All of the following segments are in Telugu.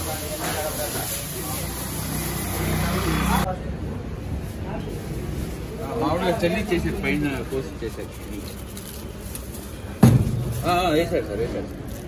మామూలుగా చల్లి చేసి పైన కోసి చేశారు ఆ, ఆ, వేశారు సార్ వేశారు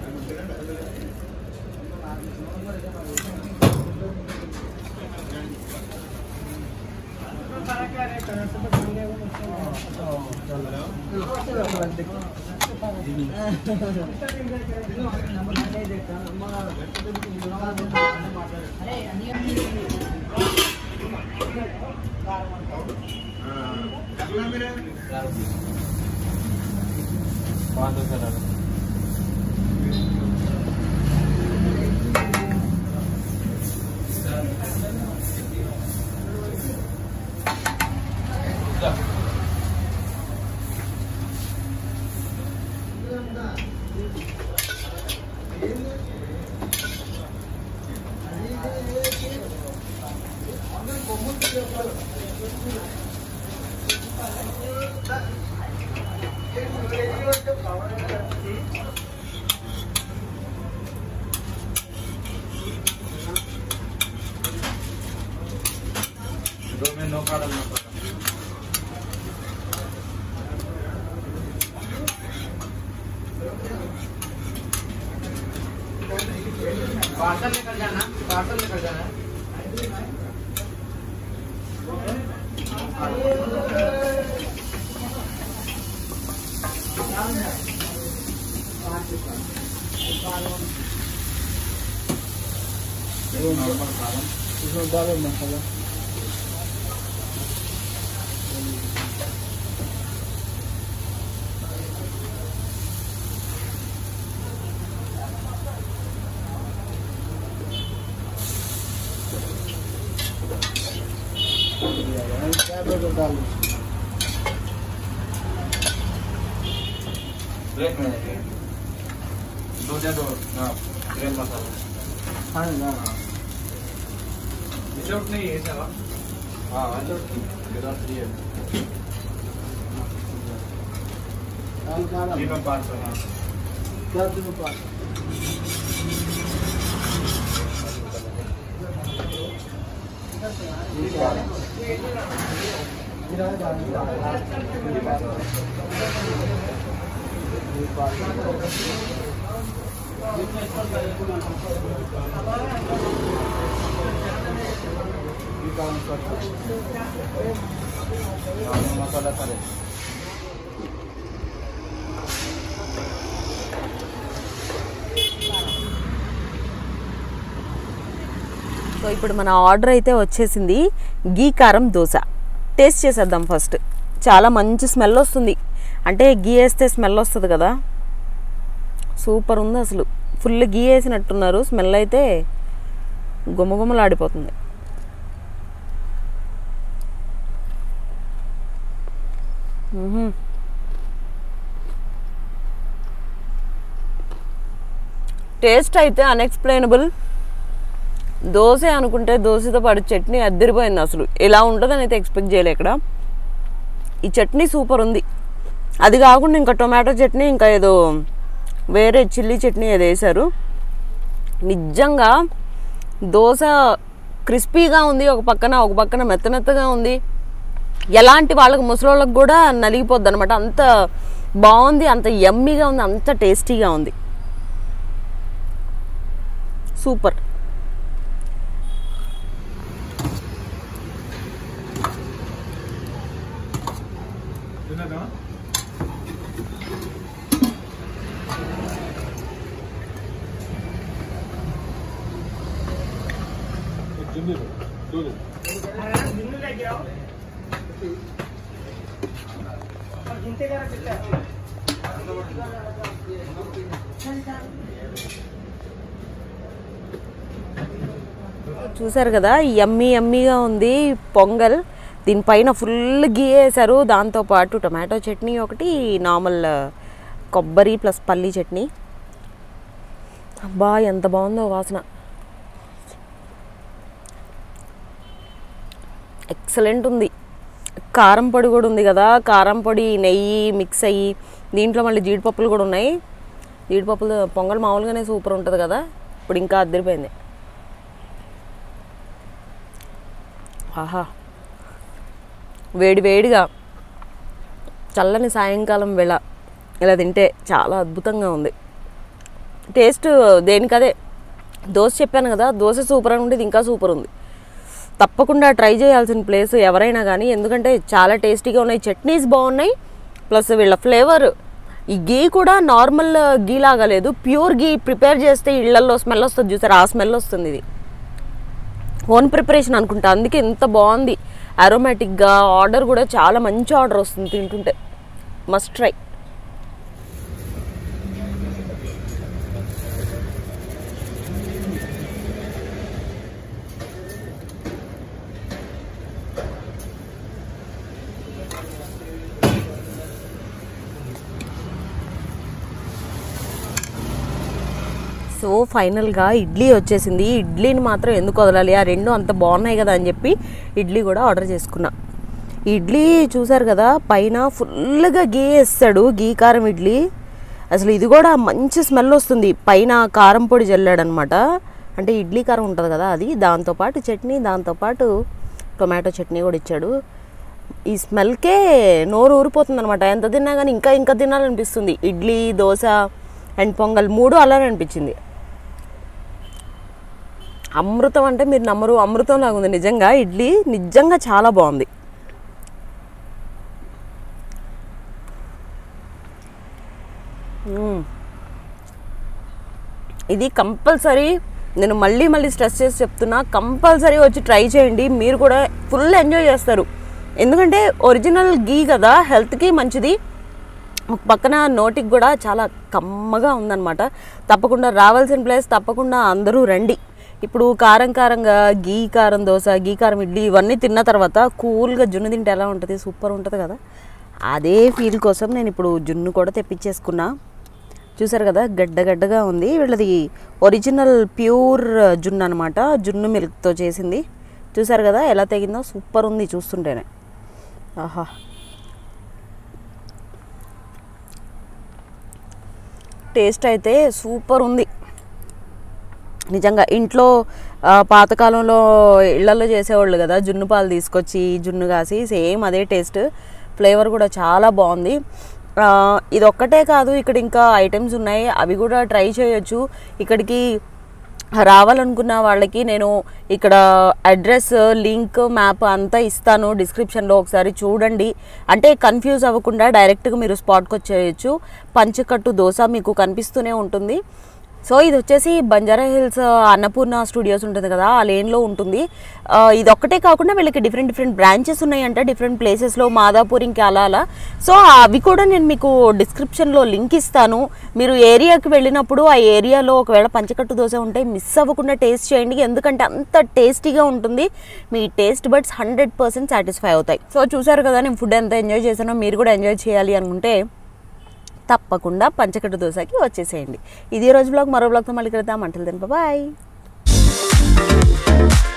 दो में नौका डालना पड़ा पार्सल लेकर जाना पार्सल लेकर जाना नॉर्मल खाना इसमें डालो मसाला क्या बर्गर डाल ब्रेक में दो दे दो हाँ ब्रेक मसाला हाँ ना विदाउट नहीं है सर हाँ विदाउट विदाउट ये दाल का जी में पाँच सौ हाँ क्या तुम्हें पास मसाला करे సో ఇప్పుడు మన ఆర్డర్ అయితే వచ్చేసింది గీ కారం దోశ టేస్ట్ చేసేద్దాం ఫస్ట్ చాలా మంచి స్మెల్ వస్తుంది అంటే గీ వేస్తే స్మెల్ వస్తుంది కదా సూపర్ ఉంది అసలు ఫుల్ గీ వేసినట్టున్నారు స్మెల్ అయితే గుమగుమలాడిపోతుంది మ్మ్హ. టేస్ట్ అయితే అన్ఎక్స్ప్లెయినబుల్ దోశ అనుకుంటే దోశతో పాటు చట్నీ అద్దరిపోయింది అసలు ఇలా ఉంటుందని అయితే ఎక్స్పెక్ట్ చేయలే ఇక్కడ ఈ చట్నీ సూపర్ ఉంది అది కాకుండా ఇంకా టొమాటో చట్నీ ఇంకా ఏదో వేరే చిల్లీ చట్నీ ఏదో వేశారు నిజంగా దోశ క్రిస్పీగా ఉంది ఒక పక్కన ఒక పక్కన మెత్త మెత్తగా ఉంది ఎలాంటి వాళ్ళకి ముసలోళ్ళకి కూడా నలిగిపోద్ది అనమాట అంత బాగుంది అంత యమ్మీగా ఉంది అంత టేస్టీగా ఉంది సూపర్ చూసారు కదా యమ్మీ యమ్మీగా ఉంది పొంగల్ దీనిపైన ఫుల్ గీ వేశారు దాంతోపాటు టొమాటో చట్నీ ఒకటి నార్మల్ కొబ్బరి ప్లస్ పల్లీ చట్నీ అబ్బా ఎంత బాగుందో వాసన ఎక్సలెంట్ ఉంది కారం పొడి కూడా ఉంది కదా కారం పొడి నెయ్యి మిక్స్ అయ్యి దీంట్లో మళ్ళీ జీడిపప్పులు కూడా ఉన్నాయి జీడిపప్పులు పొంగల్ మామూలుగానే సూపర్ ఉంటుంది కదా ఇప్పుడు ఇంకా అద్దరిపోయింది ఆహా వేడి వేడిగా చల్లని సాయంకాలం వేళ ఇలా తింటే చాలా అద్భుతంగా ఉంది టేస్ట్ దేనికదే దోశ చెప్పాను కదా దోశ సూపర్ అని ఉండేది ఇంకా సూపర్ ఉంది తప్పకుండా ట్రై చేయాల్సిన ప్లేస్ ఎవరైనా కానీ ఎందుకంటే చాలా టేస్టీగా ఉన్నాయి చట్నీస్ బాగున్నాయి ప్లస్ వీళ్ళ ఫ్లేవర్ ఈ గీ కూడా నార్మల్ గీ లాగా లేదు ప్యూర్ గీ ప్రిపేర్ చేస్తే ఇళ్లలో స్మెల్ వస్తుంది చూసారు ఆ స్మెల్ వస్తుంది ఇది ఓన్ ప్రిపరేషన్ అనుకుంటా అందుకే ఇంత బాగుంది అరోమాటిక్గా ఆర్డర్ కూడా చాలా మంచి ఆర్డర్ వస్తుంది తింటుంటే మస్ట్ ట్రై సో ఫైనల్గా ఇడ్లీ వచ్చేసింది ఇడ్లీని మాత్రం ఎందుకు వదలాలి ఆ రెండు అంత బాగున్నాయి కదా అని చెప్పి ఇడ్లీ కూడా ఆర్డర్ చేసుకున్నా ఇడ్లీ చూసారు కదా పైన ఫుల్గా గీ వేస్తాడు గీ కారం ఇడ్లీ అసలు ఇది కూడా మంచి స్మెల్ వస్తుంది పైన కారం పొడి చల్లాడనమాట అంటే ఇడ్లీ కారం ఉంటుంది కదా అది దాంతోపాటు చట్నీ దాంతోపాటు టొమాటో చట్నీ కూడా ఇచ్చాడు ఈ స్మెల్కే నోరు ఊరిపోతుంది అనమాట ఎంత తిన్నా కానీ ఇంకా ఇంకా తినాలనిపిస్తుంది ఇడ్లీ దోశ అండ్ పొంగల్ మూడు అలానే అనిపించింది అమృతం అంటే మీరు నమ్మరు అమృతం లాగా ఉంది నిజంగా ఇడ్లీ నిజంగా చాలా బాగుంది మ్మ్. ఇది కంపల్సరీ నేను మళ్ళీ మళ్ళీ స్ట్రెస్ చేసి చెప్తున్నా కంపల్సరీ వచ్చి ట్రై చేయండి మీరు కూడా ఫుల్ ఎంజాయ్ చేస్తారు ఎందుకంటే ఒరిజినల్ గీ కదా హెల్త్కి మంచిది ఒక పక్కన నోటికి కూడా చాలా కమ్మగా ఉందన్నమాట తప్పకుండా రావాల్సిన ప్లేస్ తప్పకుండా అందరూ రండి ఇప్పుడు కారం కారంగా గీ కారం దోశ గీ కారం ఇడ్లీ ఇవన్నీ తిన్న తర్వాత కూల్గా జున్ను తింటే ఎలా ఉంటుంది సూపర్ ఉంటుంది కదా అదే ఫీల్ కోసం నేను ఇప్పుడు జున్ను కూడా తెప్పించేసుకున్నా చూసారు కదా గడ్డ గడ్డగా ఉంది వీళ్ళది ఒరిజినల్ ప్యూర్ జున్ను అనమాట జున్ను మిల్క్తో చేసింది చూసారు కదా ఎలా తెగిందో సూపర్ ఉంది చూస్తుంటేనే ఆహా టేస్ట్ అయితే సూపర్ ఉంది నిజంగా ఇంట్లో ఆ, పాతకాలంలో ఇళ్లలో చేసేవాళ్ళు కదా జున్ను పాలు తీసుకొచ్చి జున్ను కాసి సేమ్ అదే టేస్ట్ ఫ్లేవర్ కూడా చాలా బాగుంది ఆ, ఇది ఒక్కటే కాదు ఇక్కడ ఇంకా ఐటమ్స్ ఉన్నాయి అవి కూడా ట్రై చేయొచ్చు ఇక్కడికి రావాలనుకున్న వాళ్ళకి నేను ఇక్కడ అడ్రస్ లింక్ మ్యాప్ అంతా ఇస్తాను డిస్క్రిప్షన్లో ఒకసారి చూడండి అంటే కన్ఫ్యూజ్ అవ్వకుండా డైరెక్ట్గా మీరు స్పాట్కి వచ్చేయచ్చు పంచకట్టు దోశ మీకు కనిపిస్తూనే ఉంటుంది సో ఇది వచ్చేసి బంజారా హిల్స్ అన్నపూర్ణ స్టూడియోస్ ఉంటుంది కదా ఆ లేన్లో ఉంటుంది ఆ, ఇది ఒక్కటే కాకుండా వీళ్ళకి డిఫరెంట్ డిఫరెంట్ బ్రాంచెస్ ఉన్నాయంట డిఫరెంట్ ప్లేసెస్లో మాదాపూర్ ఇంకా అలా అలా సో అవి కూడా నేను మీకు డిస్క్రిప్షన్లో లింక్ ఇస్తాను మీరు ఏరియాకి వెళ్ళినప్పుడు ఆ ఏరియాలో ఒకవేళ పంచకట్టు దోశ ఉంటే మిస్ అవ్వకుండా టేస్ట్ చేయండి ఎందుకంటే అంత టేస్టీగా ఉంటుంది మీ taste buds hundred percent satisfy అవుతాయి సో చూసారు కదా నేను ఫుడ్ ఎంత ఎంజాయ్ చేశానో మీరు కూడా ఎంజాయ్ చేయాలి అనుకుంటే తప్పకుండా పంచకట్టు దోశకి వచ్చేసేయండి ఇది ఈ రోజు బ్లాగ్ మరో బ్లాగ్తో మళ్ళీ కలుద్దాం అంటలు బాయ్